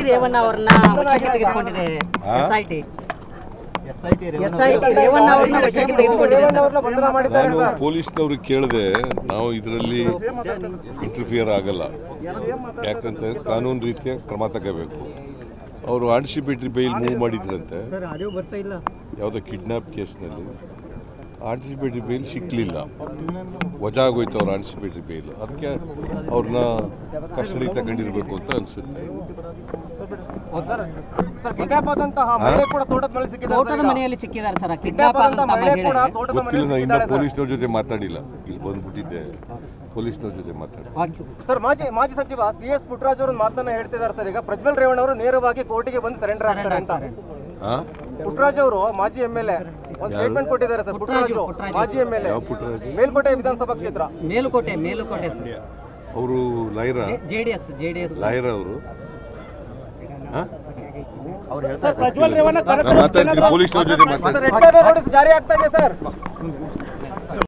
ರೇವಣ್ಣ ಅವ್ರನ್ನ ವಶಕ್ಕೆ ತೆಗೆದುಕೊಂಡಿದೆ ಆ? S I T S I T S I T Revanna ಅವ್ರನ್ನ ವಶಕ್ಕೆ ತೆಗೆದುಕೊಂಡಿದೆ ಸರ್ ನಾನು ಪೊಲೀಸ್ನವ್ರಿಗೆ ಕೇಳಿದೆ ನಾವು ಇದರಲ್ಲಿ ಇಂಟರ್ಫಿಯರ್ ಆಗಲ್ಲ ಯಾಕಂತ ಕಾನೂನು ರೀತಿಯ ಕ್ರಮ ತಗೋಬೇಕು ಅವರು ಆಂಟಿಸಿಪೇಟರಿ ಬೈಲ್ ಮೂವ್ ಮಾಡಿದ್ರಂತೆ ಯಾವುದೋ ಕಿಡ್ನಾಪ್ ಕೇಸ್ನಲ್ಲಿ ಆಂಟಿಸಿಪೇಟರಿ ಬೇಲ್ ಸಿಕ್ಕಲಿಲ್ಲ ವಜಾ ಆಗೋಯ್ತು ಅವ್ರ ಆಂಟಿಸಿಪೇಟರಿ ಬೇಲ್ ಅದಕ್ಕೆ ಅವ್ರನ್ನ ಕಸ್ಟಡಿ ತಗೊಂಡಿರ್ಬೇಕು ಅಂತ ಅನಿಸುತ್ತೆ ತೋಟದ ಮನೆಯಲ್ಲಿ ಸಿಕ್ಕಿದ್ದಾರೆ ಸರ್ ಕಿಡ್ನಾಪ್ ಅಂತ ಮಹಿಳೆ ಗೊತ್ತಿಲ್ಲ ನಾನು ಇನ್ನೂ ಪೊಲೀಸ್ನವ್ರ ಜೊತೆ ಮಾತಾಡಿಲ್ಲ ಇಲ್ಲಿ ಬಂದ್ಬಿಟ್ಟಿದ್ದೆ ಪೊಲೀಸ್ನವ್ರ ಜೊತೆ ಮಾತಾಡಿ ಓಕೆ. ಸರ್ ಮಾಜಿ ಮಾಜಿ ಸಚಿವ ಸಿ ಎಸ್ ಪುಟ್ಟರಾಜ್ ಅವರು ಮಾತನ್ನ ಹೇಳ್ತಿದ್ದಾರೆ ಸರ್ ಈಗ ಪ್ರಜ್ವಲ್ ರೇವಣ್ಣ ಅವರು ನೇರವಾಗಿ ಕೋರ್ಟಿಗೆ ಬಂದು ಸರೆಂಡರ್ ಆಗ್ತಾರೆ ಅಂತ ಹಾಂ ಪುಟ್ಟರಾಜ್ ಅವರು ಮಾಜಿ ಎಂ ಎಲ್ ಎ ಒಂದು ಸ್ಟೇಟ್ಮೆಂಟ್ ಕೊಟ್ಟಿದ್ದಾರೆ ಸರ್ ಪುಟ್ಟರಾಜ್ ಪುಟ್ಟರಾಜು, ಅವರು, ಪುಟ್ಟರಾಜು. ಮಾಜಿ ಎಂ ಎಲ್ ಎ ಯಾವ ಪುಟ್ಟರಾಜು ಮೇಲ್ಕೋಟೆ ವಿಧಾನಸಭಾ ಕ್ಷೇತ್ರ ಮೇಲುಕೋಟೆ ಮೇಲುಕೋಟೆ ಸರ್ ಅವರು lawyer J D S J D S lawyer ಅವರು ಅವ್ರು ಹೇಳ್ತಾ ನಾನು ಮಾತಾಡ್ತೀನಿ ಪೊಲೀಸ್ನವ್ರ ಜೊತೆ ಮಾತಾಡ್ತೀನಿ ರೆಡ್ ಕಾರ್ನರ್ ನೋಟಿಸ್ ಜಾರಿ ಆಗ್ತಾ ಇದೆ ಸರ್